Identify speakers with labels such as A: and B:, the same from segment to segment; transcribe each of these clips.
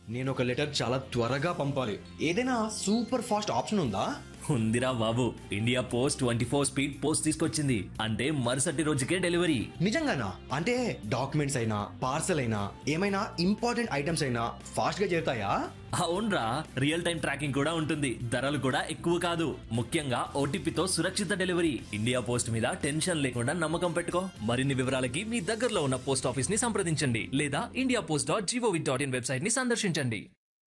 A: నేను ఒక లెటర్ చాలా త్వరగా పంపాలి ఏదైనా సూపర్ ఫాస్ట్ ఆప్షన్ ఉందా
B: ఉందిరా బాబు India post twenty four speed post తీసుకొచ్చింది అంటే మరుసటి రోజుకే డెలివరీ
A: నిజంగానా అంటే డాక్యుమెంట్స్ అయినా పార్సల్ అయినా ఏమైనా ఇంపార్టెంట్ ఐటమ్స్ అయినా ఫాస్ట్ గా చేరుతాయా
B: అవునరా రియల్ టైం ట్రాకింగ్ కూడా ఉంటుంది ధరలు కూడా ఎక్కువ కాదు ముఖ్యంగా ఓటీపీతో సురక్షిత డెలివరీ ఇండియా పోస్ట్ మీద టెన్షన్ లేకుండా నమ్మకం పెట్టుకో మరిన్ని వివరాలకి మీ దగ్గరలో ఉన్న పోస్ట్ ఆఫీస్ ని సంప్రదించండి లేదా India post dot GOV dot in website ని సందర్శించండి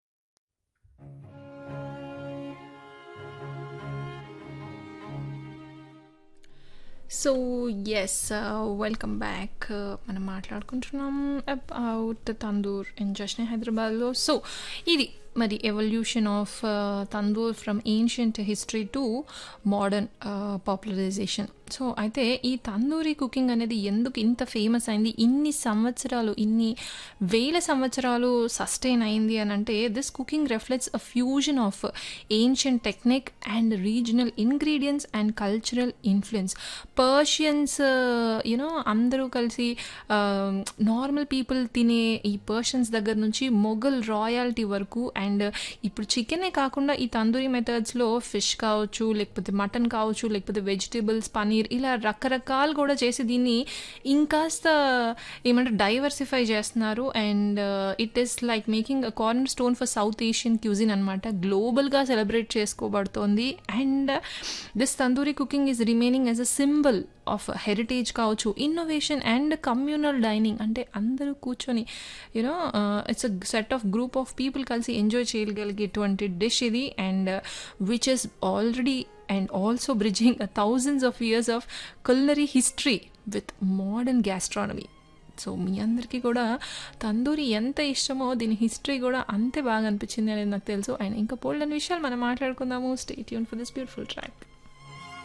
C: సో ఎస్ వెల్కమ్ బ్యాక్ మనం మాట్లాడుకుంటున్నాం అబౌట్ తందూర్ ఇన్ జష్నే హైదరాబాద్లో సో ఇది మరి evolution of tandoor from ancient history to modern popularization so అయితే ఈ తందూరి కుకింగ్ అనేది ఎందుకు ఇంత ఫేమస్ అయింది ఇన్ని సంవత్సరాలు ఇన్ని వేల సంవత్సరాలు సస్టైన్ అయింది అని అంటే this cooking reflects a fusion of ancient technique and regional ingredients and cultural influence Persians you know అందరూ కలిసి నార్మల్ పీపుల్ తినే ఈ పర్షియన్స్ దగ్గర నుంచి మొఘల్ రాయాలిటీ వరకు అండ్ ఇప్పుడు చికెనే కాకుండా ఈ తందూరి మెథడ్స్లో ఫిష్ కావచ్చు లేకపోతే మటన్ కావచ్చు లేకపోతే వెజిటేబుల్స్ పనీర్ ఇలా రకరకాలు కూడా చేసి దీన్ని ఇంకాస్త ఏమంటే డైవర్సిఫై చేస్తున్నారు and it is like making a corner stone for South Asian cuisine అనమాట గ్లోబల్గా సెలబ్రేట్ చేసుకోబడుతోంది and this tandoori cooking is remaining as a symbol of heritage కావచ్చు ఇన్నోవేషన్ అండ్ కమ్యూనల్ డైనింగ్ అంటే అందరూ కూర్చొని you know it's a set of group of people కలిసి enjoy చేయగలిగేటువంటి dish ఇది and which is already and also bridging thousands of years of culinary history with modern gastronomy so మీ అందరికీ కూడా తందూరి ఎంత ఇష్టమో దీని హిస్టరీ కూడా అంతే బాగా అనిపించింది అనేది నాకు తెలుసు అండ్ ఇంకా పోల్డన్ విషయాలు మనం మాట్లాడుకుందాము స్టేట్ యూన్ ఫర్ దిస్ బ్యూటిఫుల్ ట్రాక్